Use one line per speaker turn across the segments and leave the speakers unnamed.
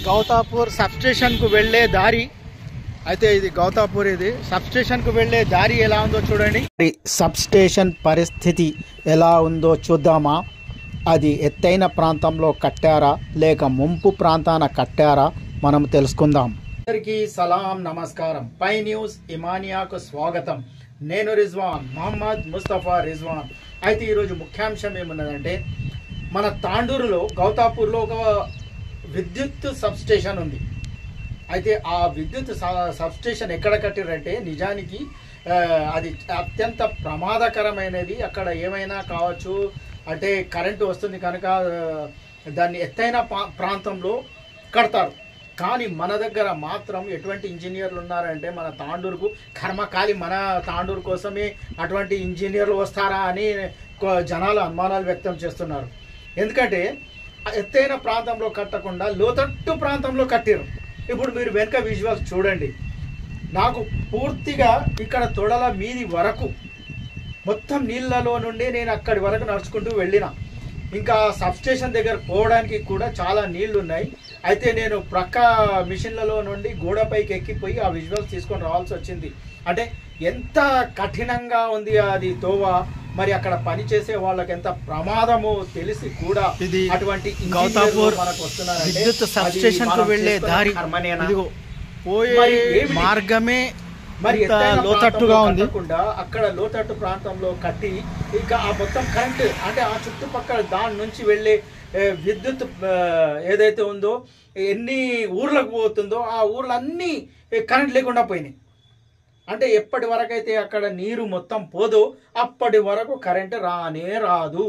Gowthapur sub స్టేషన్కు వెళ్ళే దారి అయితే ఇది గౌతాపూర్ ఇది సబ్ స్టేషన్కు వెళ్ళే దారి ఎలా ఉందో చూడండి మరి సబ్ స్టేషన్ పరిస్థితి ఎలా ఉందో చూద్దామా అది ఎత్తైన ప్రాంతంలో కట్టారా లేక ముంపు ప్రాంతాన కట్టారా మనం తెలుసుకుందాం అందరికీ సలాం నమస్కారం పై న్యూస్ ఇమానియాకు స్వాగతం నేను రిజ్వాన్ మహమ్మద్ ముస్తఫా రిజ్వాన్ అయితే ఈరోజు ముఖ్యాంశం ఏమున్నదంటే మన తాండూరులో గౌతాపూర్లో ఒక విద్యుత్ సబ్ స్టేషన్ ఉంది అయితే ఆ విద్యుత్ స- సబ్ స్టేషన్ ఎక్కడ కట్టిరంటే నిజానికి ఆ, అది అత్యంత ప్రమాదకరమైనది అక్కడ ఏమైనా కావచ్చు అంటే కరెంటు వస్తుంది కనుక ఆ, దాన్ని ఎత్తైన పా- ప్రాంతంలో కడతారు కానీ మన దగ్గర మాత్రం ఎటువంటి ఇంజనీర్లు ఉన్నారంటే మన తాండూరుకు కర్మకాలి మన తాండూరు కోసమే అటువంటి ఇంజనీర్లు వస్తారా అని కొ- జనాలు అనుమానాలు వ్యక్తం చేస్తున్నారు ఎందుకంటే ఆ ఎత్తైన ప్రాంతంలో కట్టకుండా లోతట్టు ప్రాంతంలో కట్టారు ఇప్పుడు మీరు వెనుక విజువల్స్ చూడండి నాకు పూర్తిగా ఇక్కడ తొడల మీది వరకు మొత్తం నీళ్ళలో నుండి నేను అక్కడి వరకు నడుచుకుంటూ వెళ్ళిన ఇంకా సబ్ స్టేషన్ దగ్గర పోవడానికి కూడా చాలా నీళ్లు ఉన్నాయి అయితే నేను ప్రక్క మిషన్లలో నుండి గోడపైకి ఎక్కిపోయి ఆ విజువల్స్ తీసుకొని రావాల్సి వచ్చింది అంటే ఎంత కఠినంగా ఉంది అది తోవ మరి అక్కడ పని చేసే వాళ్ళకి ఎంత ప్రమాదమో తెలిసి కూడా
ఇది
అటువంటి ఇంజనీర్లు
గౌతాపూర్
మనకు వస్తున్నారంటే
విద్యుత్ సబ్
అది
స్టేషన్ కు
మనం
వెళ్లే
చేసుకున్న
దారి
కర్మనేనా?
ఇదిగో
మరి
పోయే
ఏమిటి?
మార్గమే
మరి
ఇంత
ఎత్తైన
లోతట్టుగా
ప్రాంతంలో
ఉంది
కట్టకుండా అక్కడ లోతట్టు ప్రాంతంలో కట్టి ఇక ఆ మొత్తం కరెంట్ అంటే ఆ చుట్టుపక్కల దాని నుంచి వెళ్ళే ఏ, విద్యుత్ ఆ, ఏదైతే ఉందో ఎన్ని ఊర్లకు పోతుందో ఆ ఊర్లన్నీ కరెంట్ లేకుండా పోయినాయి అంటే ఎప్పటి వరకైతే అక్కడ నీరు మొత్తం పోదో అప్పటి వరకు కరెంట్ రానే రాదు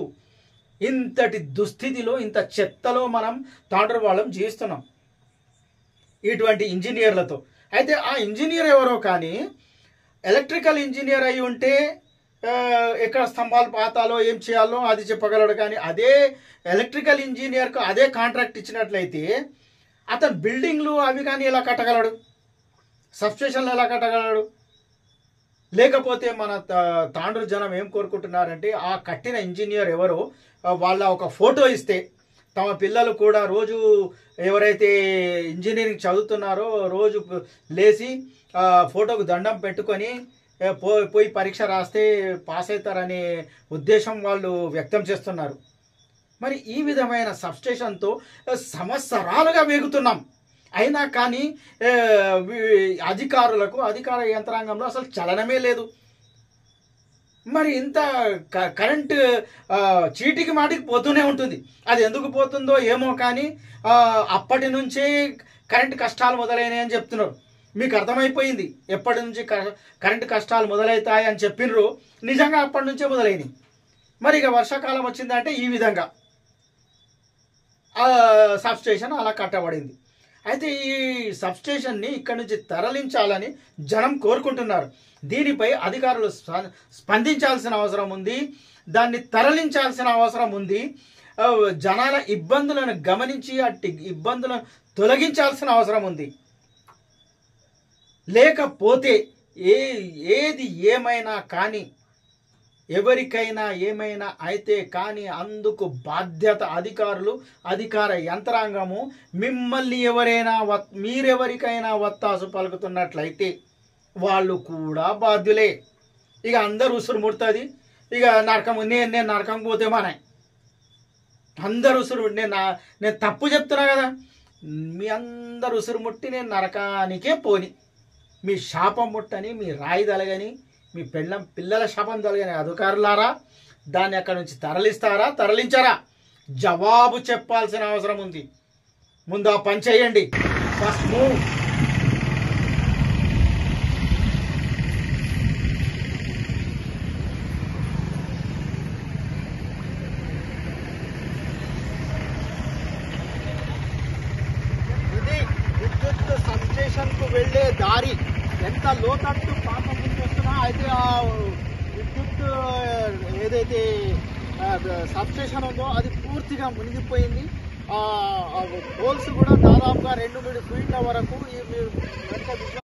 ఇంతటి దుస్థితిలో ఇంత చెత్తలో మనం తాండ్రు వాళ్ళం జీవిస్తున్నాం ఇటువంటి ఇంజనీర్లతో అయితే ఆ ఇంజనీర్ ఎవరో కానీ ఎలక్ట్రికల్ ఇంజనీర్ అయి ఉంటే ఆ, ఎక్కడ స్తంభాలు పాతాలో ఏం చేయాలో అది చెప్పగలడు కానీ అదే ఎలక్ట్రికల్ ఇంజనీర్కు అదే కాంట్రాక్ట్ ఇచ్చినట్లయితే అతను బిల్డింగ్లు అవి కానీ ఎలా కట్టగలడు సబ్స్టేషన్లు ఎలా కట్టగలడు లేకపోతే మన తా- తాండ్రు జనం ఏం కోరుకుంటున్నారంటే ఆ కట్టిన ఇంజనీర్ ఎవరో ఆ, వాళ్ళ ఒక ఫోటో ఇస్తే తమ పిల్లలు కూడా రోజు ఎవరైతే ఇంజనీరింగ్ చదువుతున్నారో రోజు ప- లేచి ఆ, ఫోటోకు దండం పెట్టుకొని ఏ, పో పోయి పరీక్ష రాస్తే పాస్ అవుతారనే ఉద్దేశం వాళ్ళు వ్యక్తం చేస్తున్నారు మరి ఈ విధమైన సబ్స్టేషన్తో సంవత్సరాలుగా వేగుతున్నాం అయినా కానీ ఏ, వి- అధికారులకు అధికార యంత్రాంగంలో అసలు చలనమే లేదు మరి ఇంత క- కరెంట్ ఆ, చీటికి మాటికి పోతూనే ఉంటుంది అది ఎందుకు పోతుందో ఏమో కానీ ఆ, అప్పటి నుంచే కరెంట్ కష్టాలు మొదలైనాయి అని చెప్తున్నారు మీకు అర్థమైపోయింది ఎప్పటి నుంచి క- కరెంట్ కష్టాలు మొదలవుతాయి అని చెప్పినరు నిజంగా అప్పటి నుంచే మొదలైనవి మరి ఇక వర్షాకాలం వచ్చిందంటే ఈ విధంగా ఆ సబ్ స్టేషన్ అలా కట్టబడింది అయితే ఈ సబ్ స్టేషన్ని ఇక్కడ నుంచి తరలించాలని జనం కోరుకుంటున్నారు దీనిపై అధికారులు స్ప- స్పందించాల్సిన అవసరం ఉంది దాన్ని తరలించాల్సిన అవసరం ఉంది ఆ, జనాల ఇబ్బందులను గమనించి అట్టి ఇబ్బందులను తొలగించాల్సిన అవసరం ఉంది లేకపోతే ఏ ఏది ఏమైనా కానీ ఎవరికైనా ఏమైనా అయితే కానీ అందుకు బాధ్యత అధికారులు అధికార యంత్రాంగము మిమ్మల్ని ఎవరైనా వత్- మీరెవరికైనా వత్తాసు పలుకుతున్నట్లయితే వాళ్ళు కూడా బాధ్యులే ఇక అందరు ఉసురు ముడుతుంది ఇక నరకం నేను నేను నరకం పోతే మానే అందరు ఉసురు నేను నా- నేను తప్పు చెప్తున్నా కదా మీ అందరు ఉసురు ముట్టి నేను నరకానికే పోని మీ శాపం ముట్టని మీ రాయి తలగని మీ పెళ్ళం పిల్లల శాపం తలగని అధికారులారా దాన్ని అక్కడ నుంచి తరలిస్తారా తరలించారా జవాబు చెప్పాల్సిన అవసరం ఉంది ముందు ఆ పని చేయండి ఫస్ట్ మూవ్ ఇది విద్యుత్ సబ్ స్టేషన్ కు వెళ్లే దారి ఎంత లోతట్టు ప్రాంతం నుంచి వస్తున్నా అయితే ఆ విద్యుత్ ఏదైతే సబ్ స్టేషన్ ఉందో అది పూర్తిగా మునిగిపోయింది ఆ పోల్స్ కూడా దాదాపుగా రెండు మూడు ఫీట్ల వరకు ఈ మీ వెనక